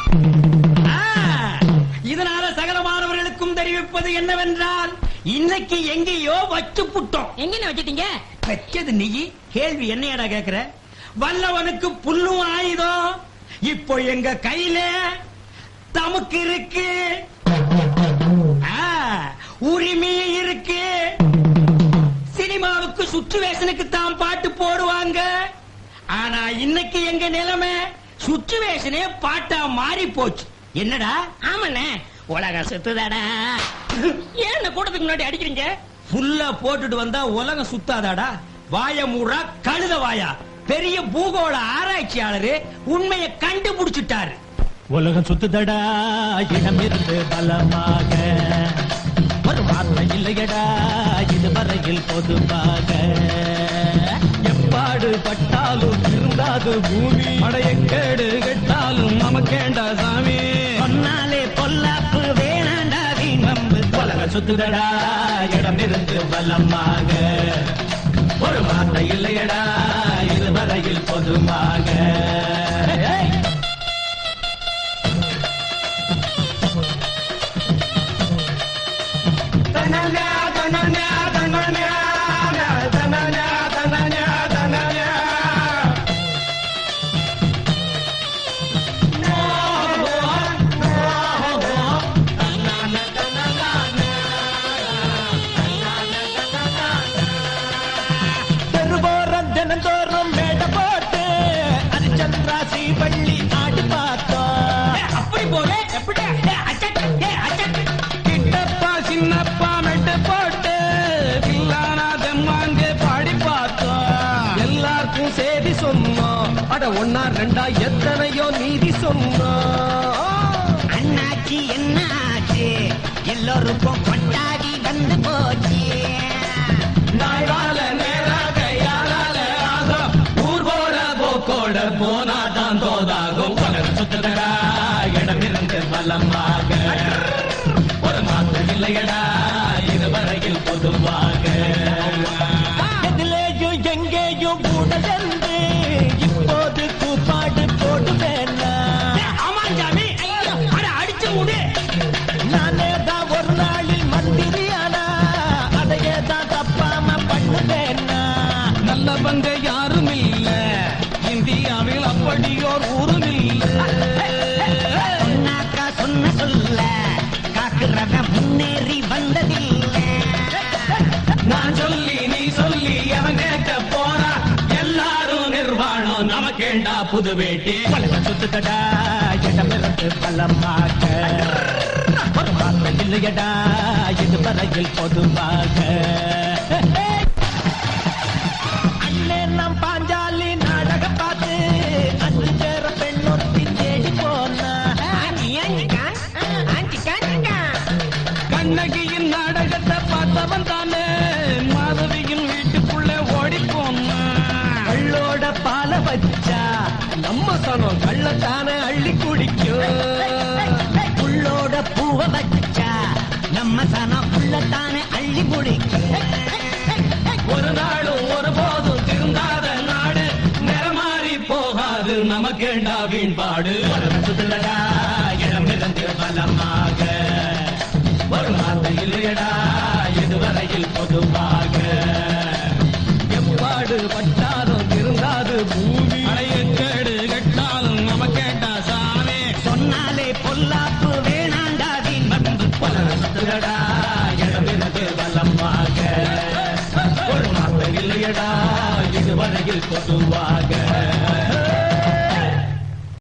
ஆ, இதனால சகலமானவர்களுக்கும் தெரிவிப்பது என்னவென்றால் இன்னைக்கு எங்கேயோ வச்சு புட்டோம் எங்க வச்சிட்டீங்க வச்சது நீ கேள்வி என்னையடா கேக்குற வல்லவனுக்கு புல்லும் ஆயுதம் இப்போ எங்க கையில தமக்கு இருக்கு ஆ, உரிமை இருக்கு சினிமாவுக்கு சுச்சுவேஷனுக்கு தான் பாட்டு போடுவாங்க ஆனா இன்னைக்கு எங்க நிலைமை சுச்சுவேஷனே பாட்டா மாறி போச்சு என்னடா ஆமாண்ணே உலகம் சுத்துதாடா ஏன் இந்த கூட்டத்துக்கு முன்னாடி அடிக்கிறீங்க புல்ல போட்டுட்டு வந்தா உலகம் சுத்தாதாடா வாய மூடா கழுத வாயா பெரிய பூகோள ஆராய்ச்சியாளரு உண்மையை கண்டுபிடிச்சிட்டாரு உலகம் சுத்துதடா இடமிருந்து பலமாக ஒரு வார்த்தை இல்லையடா இதுவரையில் பொதுவாக எப்பாடு பட்டாலும் திருந்தாது பூமி படையக்கேடு கெட்டாலும் நமக்கேண்டா சாமி சொன்னாலே பொல்லாப்பு வேணாண்டா வீணம்பு உலகம் சுத்துதடா இடமிருந்து பலமாக ஒரு வார்த்தை இல்லையடா இதுவரையில் பொதுவாக ஏய்! தெருவோரம் தினந்தோறும் மேடை போட்டு அரிச்சந்திராசி பள்ளி ஆடி பார்த்தோம் அப்படி போவே எப்படி ஏய், அச்சட், ஏய், அச்சட். கிட்டப்பா சின்னப்பா மெட்டு போட்டு பில்லானா தெம்மாங்க பாடி பார்த்தோம் எல்லாருக்கும் செய்தி சொன்னோம் அட ஒன்னா ரெண்டா எத்தனையோ நீதி சொன்னோம் அண்ணாச்சி என்ன ஆச்சு எல்லோருக்கும் கொண்டாடி வந்து போச்சு நாளால நேராக யாரால ஆகும் ஊர் போற போக்கோட போனாதான் தோதாகும் உலகம் சுத்துதடா இடமிருந்து பலமாக ஒரு மாற்றம் இல்லையடா இதுவரையில் பொதுவாக எதிலேயும் எங்கேயும் கூடலென்று இப்போது கூப்பாடு போடுவேனா ஏய், ஆமாம் சாமி ஐயோ, அட, அடிச்சு விடு நானே தான் ஒரு நாளில் மந்திரியானா அதையே தான் தப்பாம பண்ணுவேன்னா நல்லவங்க யாரும் இல்ல இந்தியாவில் அப்படியோர் ஊரும் இல்ல சொன்னாக்கா சொன்ன சொல்ல காக்குறவன் முன்னேறி வந்ததில்லை நான் சொல்லி நீ சொல்லி அவன் கேட்க போறா எல்லாரும் நிர்வாணம் நமக்கேண்டா புது வேட்டி பலக சுத்துக்கடா இடமிருந்து பலமாக ஒரு வார்த்தை இல்லையடா இதுவரையில் பொதுவாக அண்ணே நாம் பாஞ்சாலி நாடகம் பார்த்து அஞ்சு பேர பெண்ணொத்தி தேடி போனா கண்ணகியின் நாடகத்தை பார்த்தவன் தானே மாதவியின் வீட்டுக்குள்ள ஓடி போனான் கள்ளோட பால வச்சா நம்ம சனம் கள்ளத்தானே அள்ளி குடிக்கும் புள்ளோட பூவ வச்சா நம்ம சனம் புள்ளத்தானே அள்ளி முடிக்கும் ஒரு நாளும் ஒரு போதும் திருந்தாத நாடு நிறமாறி போகாது நமக்கேண்டா வீண்பாடு வளர்ந்துள்ளடா இடமிருந்து பலமாக ஒரு வார்த்தை இல்லையடா இதுவரையில் பொதுவாக எப்பாடு பட்டாலும் திருந்தாது பூமி அடையக்கேடு கட்டாலும் நமக்கேண்டா சாமி சொன்னாலே பொல்லாப்பு வேணாண்டா வீண் பண்பு வளர்ந்துள்ளடா இடமிருந்து பலமாக ஒரு வார்த்தை இல்லையடா இதுவரையில் பொதுவாக